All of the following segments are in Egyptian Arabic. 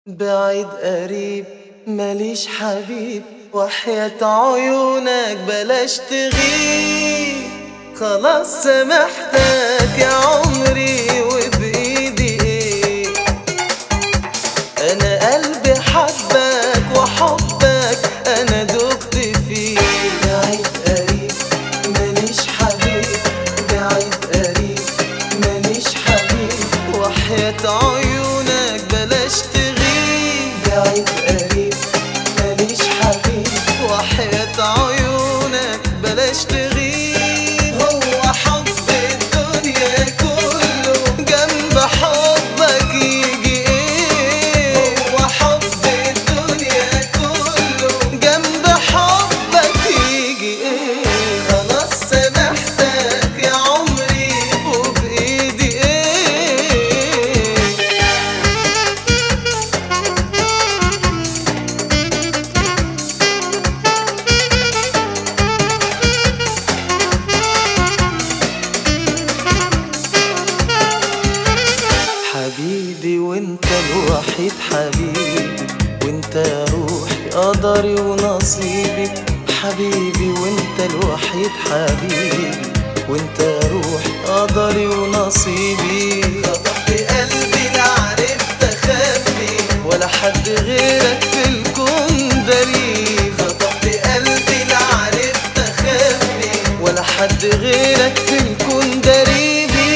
بعيد قريب ماليش حبيب وحياة عيونك بلاش تغيب خلاص سامحتك يا عمري وبإيدي ايه انا قلبي حبك وحبك انا دقت فيه بعيد قريب ماليش حبيب بعيد قريب ماليش حبيب وحياة عيونك بلاش تغيب بعيد قريب ماليش حبيب وحياة عيونك بلاش تغيب هو حب الدنيا كله جنب حبك يجي ايه هو حب الدنيا كله جنب حبك يجي ايه خلاص سامحتك يا عمري وبايدي ايه حبيبي وانت الوحيد حبيبي وانت يا روحي قدري ونصيبي حبيبي وانت الوحيد حبيبي وانت يا روحي قدري ونصيبي خطفت قلبي لا عرفت اخبي ولا حد غيرك في الكون دليل خطفت قلبي لا عرفت اخبي ولا حد غيرك في الكون دريبي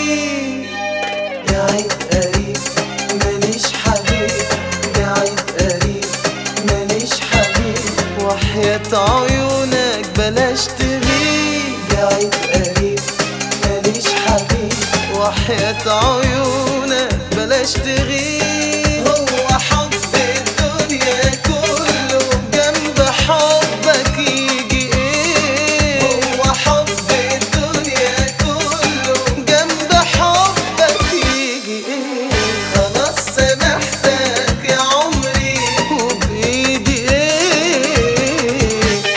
بعيد قريب ماليش حبيب بعيد قريب ماليش حبيب وحياة عيونك بلاش تغيب بعيد قريب ماليش حبيب وحياة عيونك بلاش تغيب هو حب الدنيا كله جنب حبك يجي ايه هو حب الدنيا كله جنب حبك يجي ايه خلاص سامحتك يا عمري وبايدي ايه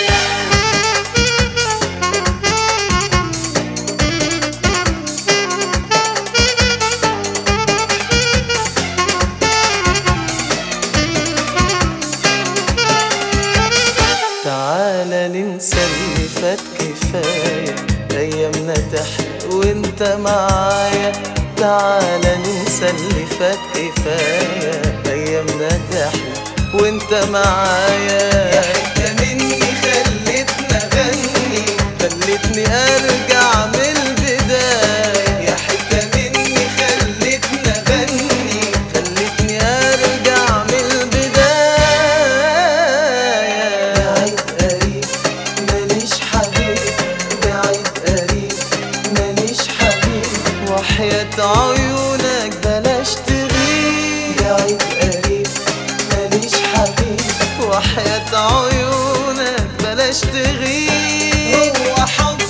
تعالى ننسى اللي فات كفاية أيامنا تحلى وانت معايا تعالى ننسى اللي فات كفاية أيامنا تحلى وانت معايا يا حتة مني خلتني أغني خلتني أرجع من البداية يا حتة مني خلتني أغني خلتني أرجع من البداية بعيد قريب ماليش حبيب بعيد قريب ماليش حبيب وحياة عيونك بلاش تغيب بعيد قريب ماليش حبيب وحياة عيونك بلاش تغيب هو حب